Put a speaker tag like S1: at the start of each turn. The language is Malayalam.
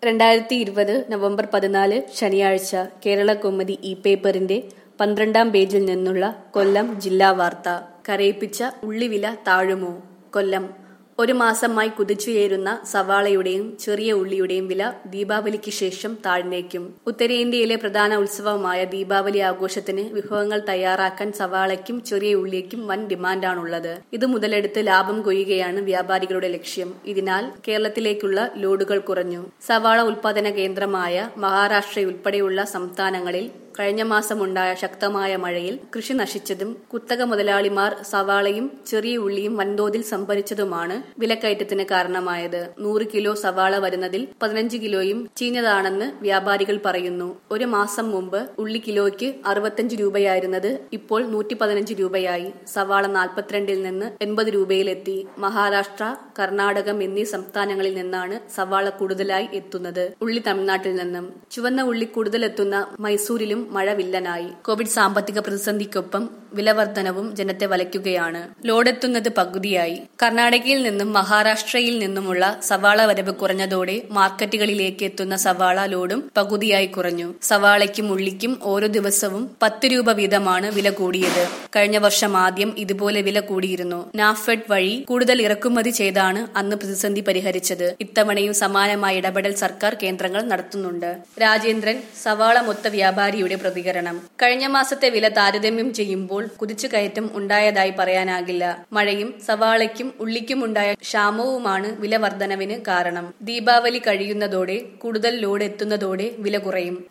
S1: രണ്ടായിരത്തി ഇരുപത് നവംബർ പതിനാല് ശനിയാഴ്ച കേരള കൗമുദി ഇ പേപ്പറിന്റെ പന്ത്രണ്ടാം പേജിൽ നിന്നുള്ള കൊല്ലം ജില്ലാ വാർത്ത കരയിപ്പിച്ച ഉള്ളിവില താഴുമോ കൊല്ലം ഒരു മാസമായി കുതിച്ചുയരുന്ന സവാളയുടെയും ചെറിയ ഉള്ളിയുടെയും വില ദീപാവലിക്ക് ശേഷം താഴ്ന്നേക്കും ഉത്തരേന്ത്യയിലെ പ്രധാന ഉത്സവമായ ദീപാവലി ആഘോഷത്തിന് വിഭവങ്ങൾ തയ്യാറാക്കാൻ സവാളയ്ക്കും ചെറിയ ഉള്ളിക്കും വൻ ഡിമാൻഡാണുള്ളത് ഇത് മുതലെടുത്ത് ലാഭം കൊയ്യുകയാണ് വ്യാപാരികളുടെ ലക്ഷ്യം ഇതിനാൽ കേരളത്തിലേക്കുള്ള ലോഡുകൾ കുറഞ്ഞു സവാള ഉൽപാദന കേന്ദ്രമായ മഹാരാഷ്ട്രയുൾപ്പെടെയുള്ള സംസ്ഥാനങ്ങളിൽ കഴിഞ്ഞ മാസമുണ്ടായ ശക്തമായ മഴയിൽ കൃഷി നശിച്ചതും കുത്തക മുതലാളിമാർ സവാളയും ചെറിയ ഉള്ളിയും വൻതോതിൽ സംഭരിച്ചതുമാണ് വിലക്കയറ്റത്തിന് കാരണമായത് നൂറ് കിലോ സവാള വരുന്നതിൽ പതിനഞ്ച് കിലോയും ചീഞ്ഞതാണെന്ന് വ്യാപാരികൾ പറയുന്നു ഒരു മാസം മുമ്പ് ഉള്ളി കിലോയ്ക്ക് അറുപത്തഞ്ച് രൂപയായിരുന്നത് ഇപ്പോൾ നൂറ്റി പതിനഞ്ച് രൂപയായി സവാള നാൽപ്പത്തിരണ്ടിൽ നിന്ന് എൺപത് രൂപയിലെത്തി മഹാരാഷ്ട്ര കർണാടകം എന്നീ സംസ്ഥാനങ്ങളിൽ നിന്നാണ് സവാള കൂടുതലായി എത്തുന്നത് ഉള്ളി തമിഴ്നാട്ടിൽ നിന്നും ചുവന്ന ഉള്ളി കൂടുതലെത്തുന്ന മൈസൂരിലും മഴ വില്ലനായി കോവിഡ് സാമ്പത്തിക പ്രതിസന്ധിക്കൊപ്പം വിലവർധനവും ജനത്തെ വലയ്ക്കുകയാണ് ലോഡെത്തുന്നത് പകുതിയായി കർണാടകയിൽ നിന്നും മഹാരാഷ്ട്രയിൽ നിന്നുമുള്ള സവാള വരവ് കുറഞ്ഞതോടെ മാർക്കറ്റുകളിലേക്ക് എത്തുന്ന സവാള ലോഡും പകുതിയായി കുറഞ്ഞു സവാളയ്ക്കും ഉള്ളിക്കും ഓരോ ദിവസവും പത്ത് രൂപ വീതമാണ് വില കൂടിയത് കഴിഞ്ഞ വർഷം ആദ്യം ഇതുപോലെ വില കൂടിയിരുന്നു നാഫെഡ് വഴി കൂടുതൽ ഇറക്കുമതി ചെയ്താണ് അന്ന് പ്രതിസന്ധി പരിഹരിച്ചത് ഇത്തവണയും സമാനമായ ഇടപെടൽ സർക്കാർ കേന്ദ്രങ്ങൾ നടത്തുന്നുണ്ട് രാജേന്ദ്രൻ സവാള മൊത്ത വ്യാപാരിയുടെ പ്രതികരണം കഴിഞ്ഞ മാസത്തെ വില താരതമ്യം ചെയ്യുമ്പോൾ കുതിച്ചുകയറ്റം ഉണ്ടായതായി പറയാനാകില്ല മഴയും സവാളയ്ക്കും ഉള്ളിക്കും ഉണ്ടായ ക്ഷാമവുമാണ് വില വർധനവിന് കാരണം ദീപാവലി കഴിയുന്നതോടെ കൂടുതൽ ലോഡ് എത്തുന്നതോടെ വില കുറയും